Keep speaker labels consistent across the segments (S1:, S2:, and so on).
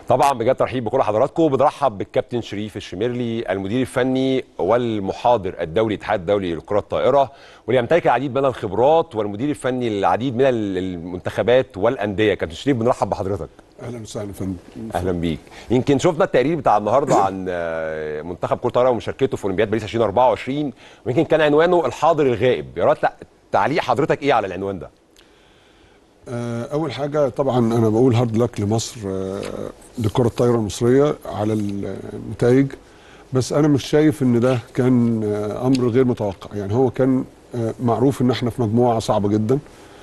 S1: طبعا بجد ترحيب بكل حضراتكم بنرحب بالكابتن شريف الشميرلي المدير الفني والمحاضر الدولي الاتحاد الدولي لكرة الطائرة واللي يمتلك العديد من الخبرات والمدير الفني للعديد من المنتخبات والأندية كابتن شريف بنرحب بحضرتك
S2: اهلا وسهلا يا فندم
S1: اهلا بيك يمكن شفنا التقرير بتاع النهارده عن آه، منتخب كره الطائره ومشاركته في اولمبياد باريس 2024 ويمكن كان عنوانه الحاضر الغائب يا ريت لا- تعليق حضرتك ايه على العنوان ده
S2: آه، اول حاجه طبعا انا بقول هارد لك لمصر آه، لكره الطايره المصريه على النتائج بس انا مش شايف ان ده كان آه، امر غير متوقع يعني هو كان آه، معروف ان احنا في مجموعه صعبه جدا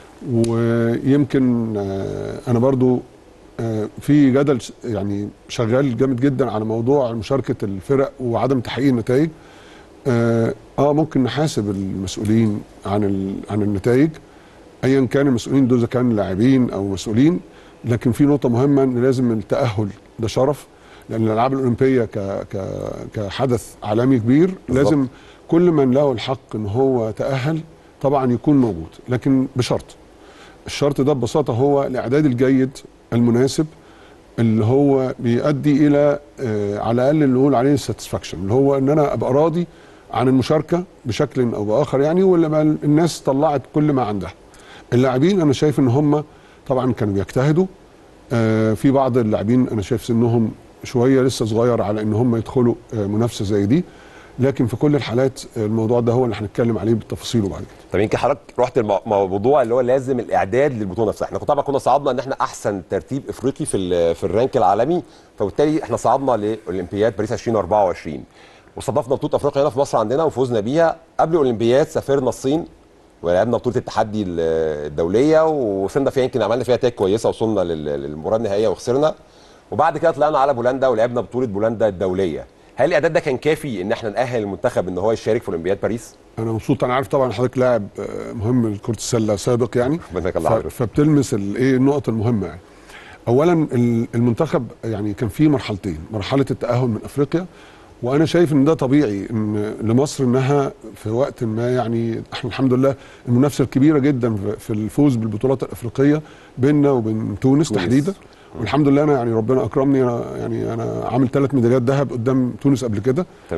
S2: ويمكن آه، انا برضو آه، في جدل ش- يعني شغال جامد جدا على موضوع مشاركه الفرق وعدم تحقيق النتائج اه آه، ممكن نحاسب المسؤولين عن ال- عن النتائج ايا كان المسؤولين دول اذا كانوا لاعبين او مسؤولين لكن في نقطه مهمه ان لازم التاهل ده شرف لان الالعاب الاولمبيه ك ك كحدث عالمي كبير
S1: بالظبط.
S2: لازم كل من له الحق ان هو تاهل طبعا يكون موجود لكن بشرط الشرط ده ببساطه هو الاعداد الجيد المناسب اللي هو بيؤدي الى آه على الاقل اللي نقول عليه الساتسفاكشن اللي هو ان انا ابقى راضي عن المشاركه بشكل او باخر يعني ولا ما الناس طلعت كل ما عندها اللاعبين انا شايف ان هم طبعا كانوا بيجتهدوا آه في بعض اللاعبين انا شايف سنهم شويه لسه صغير على ان هم يدخلوا آه منافسه زي دي لكن في كل الحالات آه، الموضوع ده هو اللي هنتكلم عليه بالتفاصيل بعد كده
S1: طب يمكن حضرتك رحت المو- الموضوع اللي هو لازم الاعداد للبطوله نفسها احنا طبعا كنا صعدنا ان احنا احسن ترتيب افريقي في ال- في الرانك العالمي فبالتالي احنا صعدنا لاولمبياد باريس 2024 واستضفنا بطوله افريقيا هنا في مصر عندنا وفوزنا بيها قبل الاولمبياد سافرنا الصين ولعبنا بطوله التحدي ال- الدوليه ووصلنا فيها يمكن عملنا فيها نتائج كويسه وصلنا لل- للمباراه النهائيه وخسرنا وبعد كده طلعنا على بولندا ولعبنا بطوله بولندا الدوليه هل الاعداد ده كان كافي ان احنا ناهل المنتخب ان هو يشارك في اولمبياد باريس؟
S2: انا مبسوط انا عارف طبعا حضرتك لاعب آه، مهم لكره السله سابق يعني
S1: ربنا يخلي
S2: ف-
S1: حضرتك.
S2: فبتلمس الايه النقط المهمه يعني اولا ال- المنتخب يعني كان فيه مرحلتين مرحله التاهل من افريقيا وانا شايف ان ده طبيعي ان لمصر انها في وقت ما يعني احنا الحمد لله المنافسه الكبيره جدا في- في الفوز بالبطولات الافريقيه بيننا وبين تونس
S1: تونس.
S2: تحديدا والحمد لله انا يعني ربنا اكرمني انا يعني انا عامل ثلاث ميداليات ذهب قدام تونس قبل كده